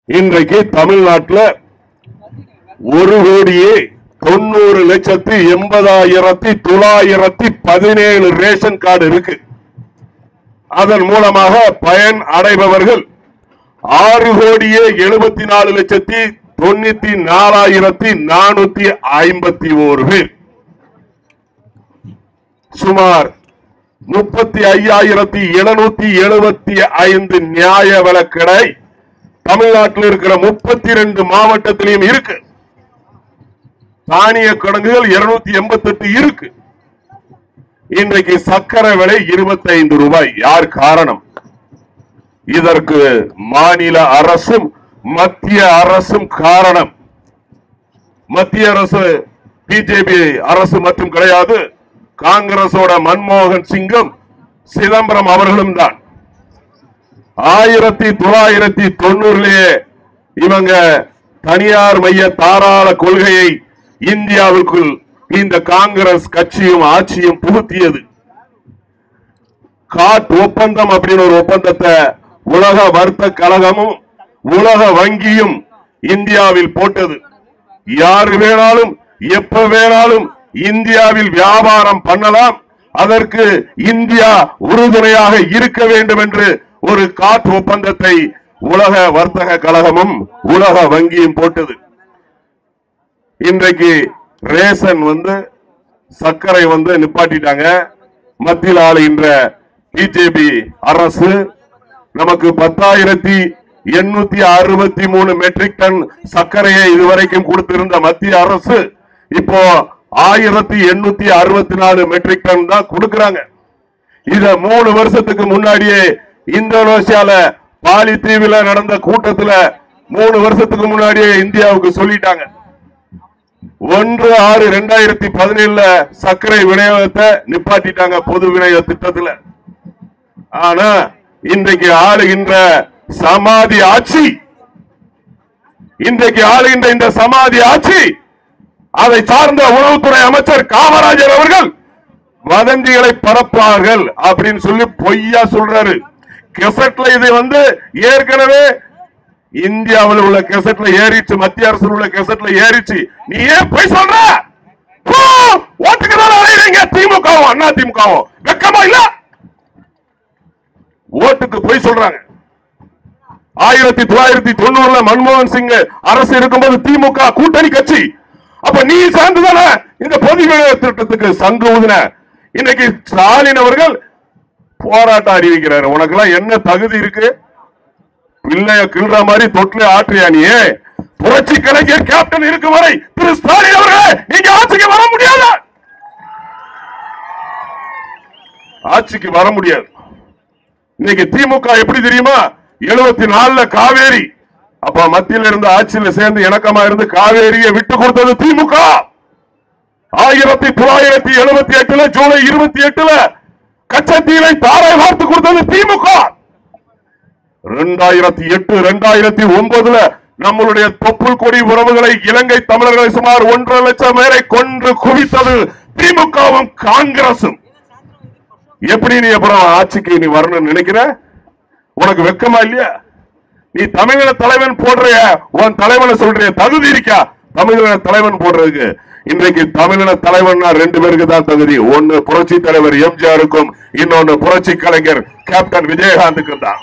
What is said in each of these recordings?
இன்றைக்கு தமிழ்நாட்டுல ஒரு கோடியே தொண்ணூறு லட்சத்தி எண்பதாயிரத்தி தொள்ளாயிரத்தி பதினேழு ரேஷன் கார்டு இருக்கு அதன் மூலமாக பயன் அடைபவர்கள் ஆறு கோடியே எழுபத்தி நாலு லட்சத்தி தொண்ணூத்தி நாலாயிரத்தி நானூத்தி ஐம்பத்தி ஓரு பேர் சுமார் முப்பத்தி ஐயாயிரத்தி எழுநூத்தி எழுபத்தி ஐந்து நியாய விலக்கடை தமிழ்நாட்டில் இருக்கிற முப்பத்தி ரெண்டு மாவட்டத்திலையும் இருக்கு தானிய கிடங்குகள் இருநூத்தி எண்பத்தி எட்டு இருக்கு இன்றைக்கு சக்கரை விலை 25 ரூபாய் யார் காரணம் இதற்கு மாநில அரசும் மத்திய அரசும் காரணம் மத்திய அரசு பிஜேபி அரசு மற்றும் கிடையாது காங்கிரசோட மன்மோகன் சிங்கும் சிதம்பரம் அவர்களும் தான் ஆயிரத்தி தொள்ளாயிரத்தி தொண்ணூறுலயே இவங்க தனியார் மைய தாராள கொள்கையை இந்தியாவுக்குள் இந்த காங்கிரஸ் கட்சியும் ஆட்சியும் புகுத்தியது காட் ஒப்பந்தம் அப்படின்னு ஒரு ஒப்பந்தத்தை உலக வர்த்தக கழகமும் உலக வங்கியும் இந்தியாவில் போட்டது யார் வேணாலும் எப்ப வேணாலும் இந்தியாவில் வியாபாரம் பண்ணலாம் அதற்கு இந்தியா உறுதுணையாக இருக்க வேண்டும் என்று ஒரு காட் ஒப்பந்தத்தை உலக வர்த்தக கழகமும் உலக வங்கியும் போட்டது இன்றைக்கு ரேஷன் வந்து சர்க்கரை வந்து நிப்பாட்டிட்டாங்க மத்தியில் ஆளுகின்ற பிஜேபி அரசு நமக்கு பத்தாயிரத்தி எண்ணூத்தி அறுபத்தி மூணு மெட்ரிக் டன் சர்க்கரையை இதுவரைக்கும் கொடுத்திருந்த மத்திய அரசு இப்போ ஆயிரத்தி எண்ணூத்தி அறுபத்தி நாலு மெட்ரிக் டன் தான் கொடுக்கறாங்க இத மூணு வருஷத்துக்கு முன்னாடியே இந்தோனேசியால பாலி தீவுல நடந்த கூட்டத்துல மூணு வருஷத்துக்கு முன்னாடியே இந்தியாவுக்கு சொல்லிட்டாங்க ஒன்று ஆறு ரெண்டாயிரத்தி பதினேழுல சர்க்கரை விநியோகத்தை நிப்பாட்டிட்டாங்க பொது விநியோக திட்டத்துல ஆனா இன்றைக்கு ஆளுகின்ற சமாதி ஆட்சி இன்றைக்கு ஆளுகின்ற இந்த சமாதி ஆட்சி அதை சார்ந்த உணவுத்துறை அமைச்சர் காமராஜர் அவர்கள் வதந்திகளை பரப்பார்கள் அப்படின்னு சொல்லி பொய்யா சொல்றாரு கெசட்ல இது வந்து ஏற்கனவே இந்தியாவில் உள்ள கெசட்ல ஏறிச்சு மத்திய அரசு உள்ள கெசட்ல ஏறிச்சு நீ ஏன் பொய் சொல்ற போ, ஓட்டுக்கு தான் அலையறீங்க திமுகவும் அண்ணா திமுகவும் வெக்கமா இல்ல ஓட்டுக்கு பொய் சொல்றாங்க ஆயிரத்தி தொள்ளாயிரத்தி தொண்ணூறுல மன்மோகன் சிங் அரசு இருக்கும்போது திமுக கூட்டணி கட்சி அப்ப நீ சார்ந்துதானே இந்த பொது விநியோக திட்டத்துக்கு சங்கு ஊதின இன்னைக்கு ஸ்டாலின் அவர்கள் போராட்டம் அறிவிக்கிறாரு உனக்கெல்லாம் என்ன தகுதி இருக்கு பிள்ளைய கிள்ற மாதிரி தொட்டில ஆற்றியா நீ புரட்சி கலைஞர் கேப்டன் இருக்கும் வரை திரு ஸ்டாலின் அவர்களே நீங்க ஆட்சிக்கு வர முடியாது ஆட்சிக்கு வர முடியாது இன்னைக்கு திமுக எப்படி தெரியுமா எழுபத்தி நாலுல காவேரி அப்ப மத்தியில இருந்த ஆட்சியில சேர்ந்து இணக்கமா இருந்து காவேரியை விட்டு கொடுத்தது திமுக ஆயிரத்தி தொள்ளாயிரத்தி எழுபத்தி எட்டுல ஜூலை இருபத்தி எட்டுல கச்சத்தீவை தாரை வார்த்து கொடுத்தது திமுக ரெண்டாயிரத்தி எட்டு ரெண்டாயிரத்தி ஒன்பதுல நம்மளுடைய தொப்புள் கொடி உறவுகளை இலங்கை தமிழர்களை சுமார் ஒன்றரை லட்சம் பேரை கொன்று குவித்தது திமுகவும் காங்கிரசும் எப்படி நீ அப்புறம் ஆட்சிக்கு நீ வரணும்னு நினைக்கிற உனக்கு வெக்கமா இல்லையா நீ தமிழக தலைவன் போடுறிய உன் தலைவனை சொல்றிய தகுதி இருக்கா தமிழக தலைவன் போடுறதுக்கு இன்றைக்கு தமிழக தலைவன்னா ரெண்டு பேருக்கு தான் தகுதி ஒன்னு புரட்சி தலைவர் எம்ஜிஆருக்கும் இன்னொன்னு புரட்சி கலைஞர் கேப்டன் விஜயகாந்துக்கும் தான்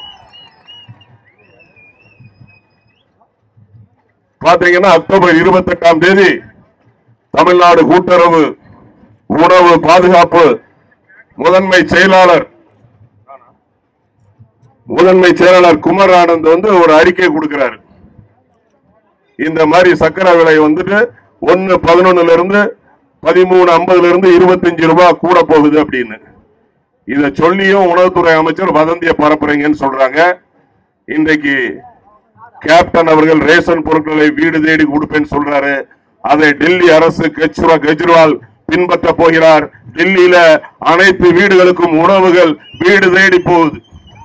பாத்தீங்கன்னா அக்டோபர் இருபத்தி எட்டாம் தேதி தமிழ்நாடு கூட்டுறவு உணவு பாதுகாப்பு முதன்மை செயலாளர் முதன்மை செயலாளர் குமார் ஆனந்த் வந்து ஒரு அறிக்கை கொடுக்கிறாரு இந்த மாதிரி சக்கரை விலை வந்துட்டு ஒன்னு பதினொன்னுல இருந்து பதிமூணு ஐம்பதுல இருந்து இருபத்தஞ்சு ரூபாய் கூட போகுது அப்படின்னு இத சொல்லியும் உணவுத்துறை அமைச்சர் வதந்திய பரப்புறீங்கன்னு சொல்றாங்க இன்றைக்கு கேப்டன் அவர்கள் ரேஷன் பொருட்களை வீடு தேடி கொடுப்பேன்னு சொல்றாரு அதை டெல்லி அரசு கெஜ்ரிவா கெஜ்ரிவால் பின்பற்ற போகிறார் டெல்லியில அனைத்து வீடுகளுக்கும் உணவுகள் வீடு தேடி போகுது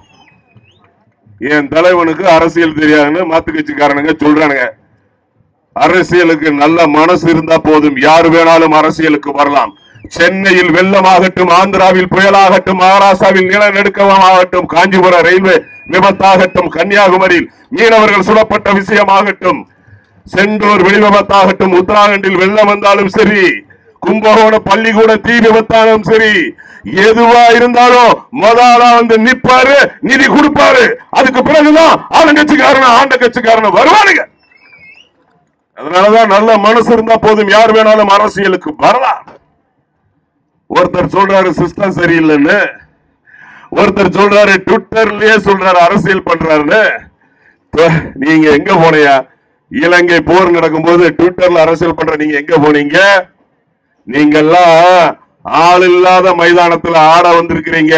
என் தலைவனுக்கு அரசியல் தெரியாதுன்னு மாத்து கட்சிக்காரனுங்க சொல்றானுங்க அரசியலுக்கு நல்ல மனசு இருந்தா போதும் யார் வேணாலும் அரசியலுக்கு வரலாம் சென்னையில் வெள்ளமாகட்டும் ஆந்திராவில் புயலாகட்டும் மகாராஷ்டிராவில் நிலநடுக்கமாகட்டும் காஞ்சிபுரம் ரயில்வே விபத்தாகட்டும் கன்னியாகுமரியில் மீனவர்கள் சுடப்பட்ட விஷயமாகட்டும் செந்தூர் வெளி விபத்தாகட்டும் உத்தராகண்டில் வெள்ளம் வந்தாலும் சரி கும்பகோணம் பள்ளிக்கூட தீ விபத்தாலும் சரி எதுவா இருந்தாலும் முதலா வந்து நிப்பாரு நிதி கொடுப்பாரு அதுக்கு பிறகுதான் ஆளுங்கட்சிக்காரன் ஆண்ட கட்சிக்காரன் வருவானுங்க அதனாலதான் நல்ல மனசு இருந்தா போதும் யார் வேணாலும் அரசியலுக்கு வரலாம் ஒருத்தர் சொல்றாரு சிஸ்டம் சரியில்லைன்னு ஒருத்தர் சொல்றாரு ட்விட்டர்லயே சொல்றாரு அரசியல் பண்றாருன்னு த- நீங்க எங்க போனியா இலங்கை போர் நடக்கும்போது ட்விட்டர்ல அரசியல் பண்ற நீங்க எங்க போனீங்க நீங்கெல்லாம் ஆள் இல்லாத மைதானத்துல ஆட வந்திருக்கிறீங்க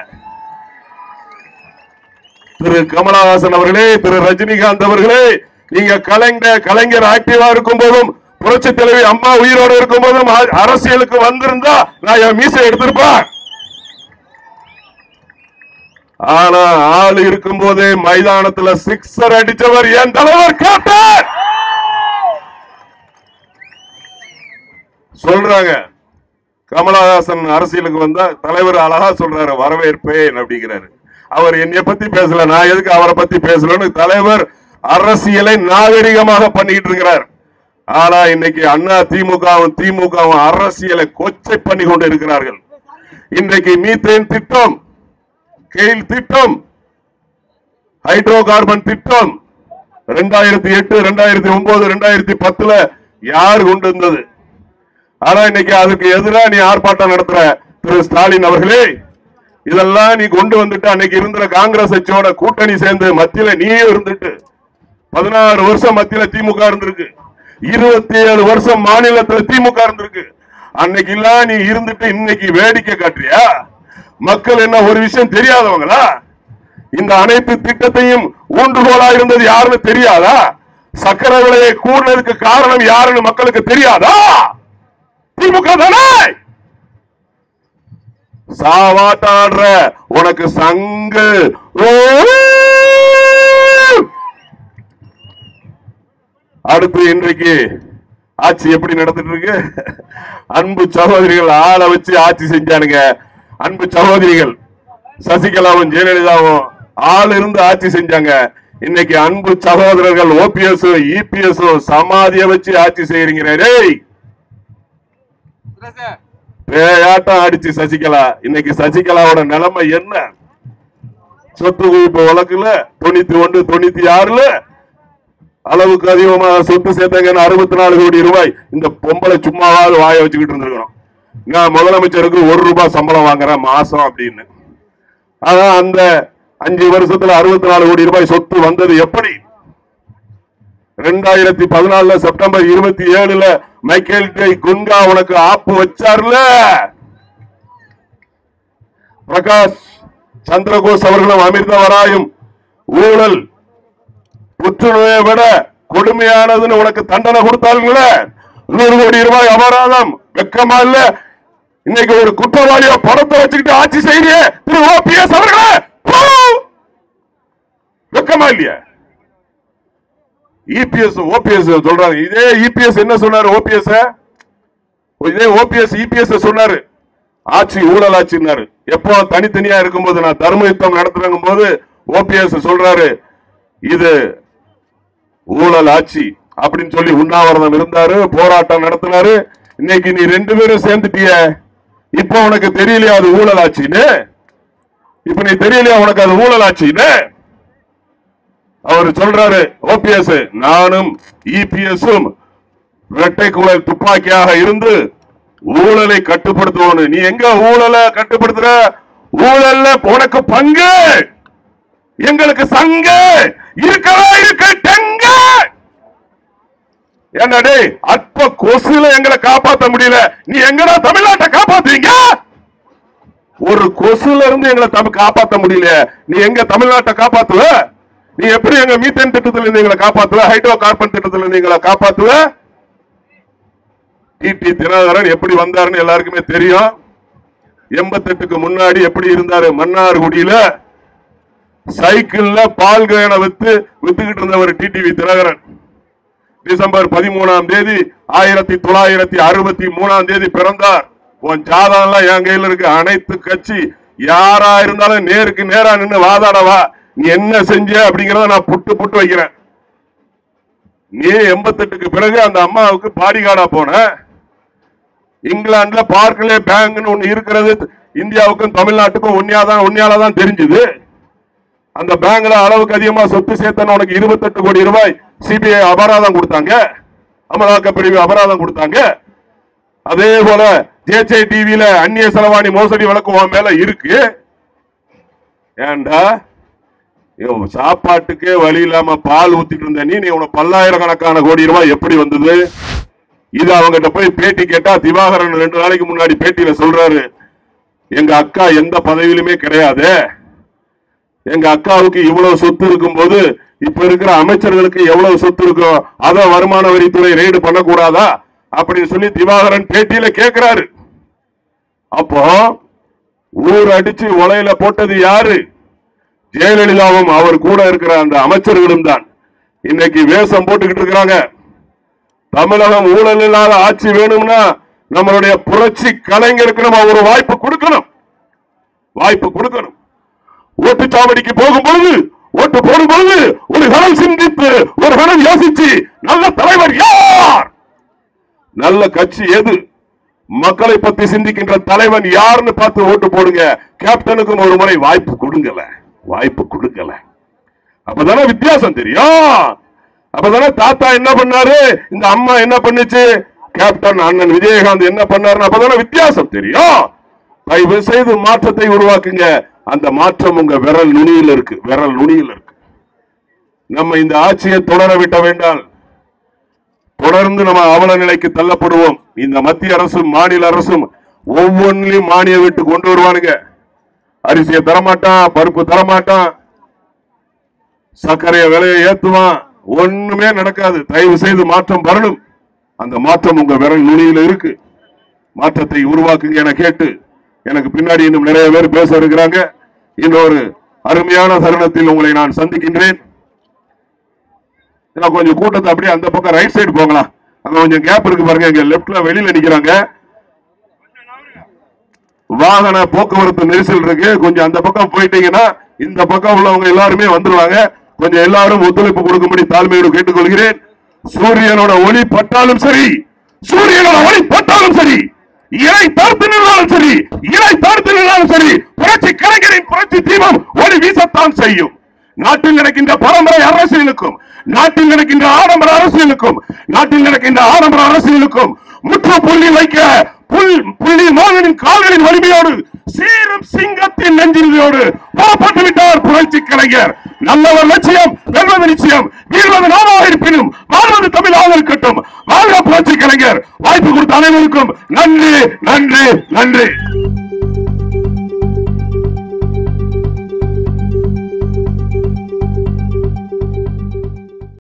திரு கமலஹாசன் அவர்களே திரு ரஜினிகாந்த் அவர்களே நீங்க கலைஞர் கலைஞர் ஆக்டிவா இருக்கும் போதும் புரட்சி தலைவி அம்மா உயிரோடு இருக்கும் போதும் அ- அரசியலுக்கு வந்திருந்தா நான் என் மீசை எடுத்திருப்பேன் ஆனா ஆள் இருக்கும் போதே மைதானத்துல சிக்ஸர் அடிச்சவர் என் தலைவர் கேப்டன் சொல்றாங்க கமலஹாசன் அரசியலுக்கு வந்தா தலைவர் அழகா சொல்றாரு வரவேற்பேன் அப்படிங்கிறாரு அவர் என்னைய பத்தி பேசல நான் எதுக்கு அவரை பத்தி பேசலன்னு தலைவர் அரசியலை நாகரிகமாக பண்ணிட்டு இருக்கிறார் ஆனா இன்னைக்கு அண்ணா திமுகவும் திமுகவும் அரசியலை கொச்சை பண்ணி கொண்டு இருக்கிறார்கள் இன்றைக்கு மீத்தேன் திட்டம் கெயில் திட்டம் ஹைட்ரோ கார்பன் திட்டம் ரெண்டாயிரத்தி எட்டு ரெண்டாயிரத்தி ஒன்பது ரெண்டாயிரத்தி பத்துல யார் கொண்டு வந்தது ஆனா இன்னைக்கு அதுக்கு எதிராக நீ ஆர்ப்பாட்டம் நடத்துற திரு ஸ்டாலின் அவர்களே இதெல்லாம் நீ கொண்டு வந்துட்டு அன்னைக்கு இருந்த காங்கிரஸ் கட்சியோட கூட்டணி சேர்ந்து மத்தியில நீயும் இருந்துட்டு பதினாறு வருஷம் மத்தியில திமுக இருந்திருக்கு இருபத்தி ஏழு வருஷம் மாநிலத்துல திமுக இருந்திருக்கு அன்னைக்கு எல்லாம் நீ இருந்துட்டு இன்னைக்கு வேடிக்கை காட்டுறியா மக்கள் என்ன ஒரு விஷயம் தெரியாதவங்களா இந்த அனைத்து திட்டத்தையும் ஊன்றுகோலா இருந்தது யாருன்னு தெரியாதா சக்கர விலையை கூடுனதுக்கு காரணம் யாருன்னு மக்களுக்கு தெரியாதா திமுக தானே சாவாட்டாடுற உனக்கு சங்கு ஓ! அடுத்து இன்றைக்கு ஆட்சி எப்படி நடந்துட்டு இருக்கு அன்பு சகோதரிகள் ஆளை வச்சு ஆட்சி செஞ்சானுங்க அன்பு சகோதரிகள் சசிகலாவும் ஜெயலலிதாவும் ஆள் இருந்து ஆட்சி செஞ்சாங்க இன்னைக்கு அன்பு சகோதரர்கள் ஓபிஎஸ் இபிஎஸ் சமாதியை வச்சு ஆட்சி செய்யறீங்க டேய் பேயாட்டம் அடிச்சு சசிகலா இன்னைக்கு சசிகலாவோட நிலைமை என்ன சொத்து குவிப்பு வழக்குல தொண்ணூத்தி ஒன்று தொண்ணூத்தி ஆறுல அளவுக்கு அதிகமாக சொத்து சேர்த்தாங்க அறுபத்தி நாலு கோடி ரூபாய் இந்த பொம்பளை சும்மாவாவது வாய வச்சுக்கிட்டு இருந்திருக்கணும் நான் முதலமைச்சருக்கு ஒரு ரூபாய் சம்பளம் வாங்குறேன் மாசம் அப்படின்னு ஆனா அந்த அஞ்சு வருஷத்துல அறுபத்தி நாலு கோடி ரூபாய் சொத்து வந்தது எப்படி ரெண்டாயிரத்தி பதினாலுல செப்டம்பர் இருபத்தி ஏழுல மைக்கேல் டே குன்கா உனக்கு ஆப்பு வச்சார்ல பிரகாஷ் சந்திரகோஸ் அவர்களும் அமிர்தவராயும் ஊழல் புற்றுநோயை விட கொடுமையானதுன்னு உனக்கு தண்டனை கொடுத்தாருங்களே நூறு கோடி ரூபாய் அபராதம் வெக்கமா இல்ல இன்னைக்கு ஒரு குற்றவாளிய படத்தை வச்சுக்கிட்டு ஆட்சி செய்ய திரு ஓபிஎஸ் அவர்களே போ! வெக்கமா இல்லையா இபிஎஸ் ஓபிஎஸ் சொல்றாங்க இதே இபிஎஸ் என்ன சொன்னாரு ஓபிஎஸ் இதே ஓபிஎஸ் இபிஎஸ் சொன்னாரு ஆட்சி ஊழல் ஆட்சின்னாரு எப்போ தனித்தனியா இருக்கும்போது நான் தர்ம யுத்தம் நடத்துறங்கும் போது ஓபிஎஸ் சொல்றாரு இது ஊழல் ஆட்சி அப்படின்னு சொல்லி உண்ணாவிரதம் இருந்தாரு போராட்டம் நடத்தினாரு இன்னைக்கு நீ ரெண்டு பேரும் சேர்ந்துட்டிய இப்ப உனக்கு தெரியலையா அது ஊழல் ஆட்சின்னு இப்ப நீ தெரியலையா உனக்கு அது ஊழல் ஆட்சின்னு அவர் சொல்றாரு ஓபிஎஸ் நானும் இபிஎஸும் இரட்டை குழல் துப்பாக்கியாக இருந்து ஊழலை கட்டுப்படுத்துவோம் நீ எங்க ஊழலை கட்டுப்படுத்துற ஊழல்ல உனக்கு பங்கு எங்களுக்கு சங்கு இருக்கவா இருக்க டெங்க என்னடே அற்ப கொசுல எங்களை காப்பாத்த முடியல நீ எங்கடா தமிழ்நாட்டை காப்பாத்துவீங்க ஒரு கொசுல இருந்து எங்களை தமிழ் காப்பாத்த முடியல நீ எங்க தமிழ்நாட்டை காப்பாத்துவ நீ எப்படி எங்க மீத்தேன் திட்டத்துல இருந்து எங்களை காப்பாத்துவ ஹைட்ரோ கார்பன் திட்டத்துல இருந்து எங்களை காப்பாத்துவ டிடி தினகரன் எப்படி வந்தாருன்னு எல்லாருக்குமே தெரியும் எண்பத்தெட்டுக்கு முன்னாடி எப்படி இருந்தாரு மன்னார்குடியில சைக்கிள்ல பால் கேனை வித்து வித்துக்கிட்டு இருந்தவர் டிடிவி தினகரன் டிசம்பர் பதிமூணாம் தேதி ஆயிரத்தி தொள்ளாயிரத்தி அறுபத்தி மூணாம் தேதி பிறந்தார் உன் ஜாதகம்லாம் என் கையில இருக்கு அனைத்து கட்சி யாரா இருந்தாலும் நேருக்கு நேரா நின்னு வாதாடவா நீ என்ன செஞ்ச அப்படிங்கறத நான் புட்டு புட்டு வைக்கிறேன் நீ எண்பத்தெட்டுக்கு பிறகு அந்த அம்மாவுக்கு பாடிகார்டா போன இங்கிலாந்துல பார்க்கலே பேங்க்னு ஒண்ணு இருக்கிறது இந்தியாவுக்கும் தமிழ்நாட்டுக்கும் ஒன்னியாதான் ஒன்னியாலதான் தெரிஞ்சது அந்த பேங்க்ல அளவுக்கு அதிகமா சொத்து சேர்த்தன உனக்கு இருபத்தெட்டு கோடி ரூபாய் சிபிஐ அபராதம் கொடுத்தாங்க அமலாக்க பிரிவு அபராதம் கொடுத்தாங்க அதே போல ஜேஜே டிவியில அந்நிய செலவாணி மோசடி வழக்கு உன் மேல இருக்கு ஏன்டா இவன் சாப்பாட்டுக்கே வழி இல்லாம பால் ஊத்திட்டு இருந்த நீ நீ உனக்கு பல்லாயிரக்கணக்கான கோடி ரூபாய் எப்படி வந்தது இது அவங்ககிட்ட போய் பேட்டி கேட்டா திவாகரன் ரெண்டு நாளைக்கு முன்னாடி பேட்டியில சொல்றாரு எங்க அக்கா எந்த பதவியிலுமே கிடையாது எங்க அக்காவுக்கு இவ்வளவு சொத்து இருக்கும்போது இப்ப இருக்கிற அமைச்சர்களுக்கு எவ்வளவு சொத்து இருக்கும் அத வருமான வரித்துறை ரெய்டு பண்ணக்கூடாதா அப்படின்னு சொல்லி திவாகரன் பேட்டியில கேக்குறாரு அப்போ ஊர் அடிச்சு உலையில போட்டது யாரு ஜெயலலிதாவும் அவர் கூட இருக்கிற அந்த அமைச்சர்களும் தான் இன்னைக்கு வேஷம் போட்டுக்கிட்டு இருக்கிறாங்க தமிழகம் ஊழல் இல்லாத ஆட்சி வேணும்னா நம்மளுடைய புரட்சி கலைஞருக்கு நம்ம ஒரு வாய்ப்பு கொடுக்கணும் வாய்ப்பு கொடுக்கணும் ஓட்டுச்சாவடிக்கு போகும் பொழுது ஓட்டு போடும் பொழுது ஒரு கணம் சிந்தித்து ஒரு கணம் யோசிச்சு நல்ல தலைவர் யார் நல்ல கட்சி எது மக்களை பத்தி சிந்திக்கின்ற தலைவன் யாருன்னு பார்த்து ஓட்டு போடுங்க கேப்டனுக்கும் ஒரு முறை வாய்ப்பு கொடுங்கல வாய்ப்பு கொடுக்கல அப்பதானே வித்தியாசம் தெரியும் அப்பதானே தாத்தா என்ன பண்ணாரு இந்த அம்மா என்ன பண்ணுச்சு கேப்டன் அண்ணன் விஜயகாந்த் என்ன பண்ணாருன்னு அப்பதானே வித்தியாசம் தெரியும் தயவு செய்து மாற்றத்தை உருவாக்குங்க அந்த மாற்றம் உங்க விரல் நுனியில் இருக்கு விரல் நுனியில் இருக்கு நம்ம இந்த ஆட்சியை தொடர விட்ட வேண்டால் தொடர்ந்து நம்ம அவல நிலைக்கு தள்ளப்படுவோம் இந்த மத்திய அரசும் மாநில அரசும் ஒவ்வொன்றிலையும் மானிய விட்டு கொண்டு வருவானுங்க அரிசியை தரமாட்டான் பருப்பு தரமாட்டான் சர்க்கரைய விலையை ஏத்துவான் ஒண்ணுமே நடக்காது தயவு செய்து மாற்றம் வரணும் அந்த மாற்றம் உங்க விரல் நுனியில இருக்கு மாற்றத்தை உருவாக்குங்க என கேட்டு எனக்கு பின்னாடி இன்னும் நிறைய பேர் பேச இருக்கிறாங்க இன்னொரு அருமையான தருணத்தில் உங்களை நான் சந்திக்கின்றேன் நான் கொஞ்சம் கூட்டத்தை அப்படியே அந்த பக்கம் ரைட் சைடு போகலாம் அங்க கொஞ்சம் கேப் இருக்கு பாருங்க இங்க லெப்ட்ல வெளியில நிக்கிறாங்க வாகன போக்குவரத்து நெரிசல் இருக்கு கொஞ்சம் அந்த பக்கம் போயிட்டீங்கன்னா இந்த பக்கம் உள்ளவங்க எல்லாருமே வந்துருவாங்க கொஞ்சம் எல்லாரும் ஒத்துழைப்பு கொடுக்கும்படி தாழ்மையோடு கேட்டுக்கொள்கிறேன் சூரியனோட ஒளி பட்டாலும் சரி சூரியனோட ஒளி பட்டாலும் சரி இலை பார்த்து நின்றாலும் சரி இலை பார்த்து நின்றாலும் சரி புரட்சி கலைஞரின் புரட்சி தீபம் ஒளி வீசத்தான் செய்யும் நாட்டில் நடக்கின்ற பரம்பரை அரசியலுக்கும் நாட்டில் நடக்கின்ற ஆடம்பர அரசியலுக்கும் நாட்டில் நடக்கின்ற ஆடம்பர அரசியலுக்கும் முற்று புள்ளி வைக்க புல் புள்ளி மோகனின் கால்களின் வலிமையோடு சீரும் சிங்கத்தின் நெஞ்சிலோடு புறப்பட்டு விட்டார் புரட்சி கலைஞர் நல்லவர் லட்சியம் வெல்வது நிச்சயம் வீழ்வது நாமாக இருப்பினும் வாழ்வது தமிழாக இருக்கட்டும் வாழ்க புரட்சி கலைஞர் வாய்ப்பு கொடுத்த அனைவருக்கும் நன்றி நன்றி நன்றி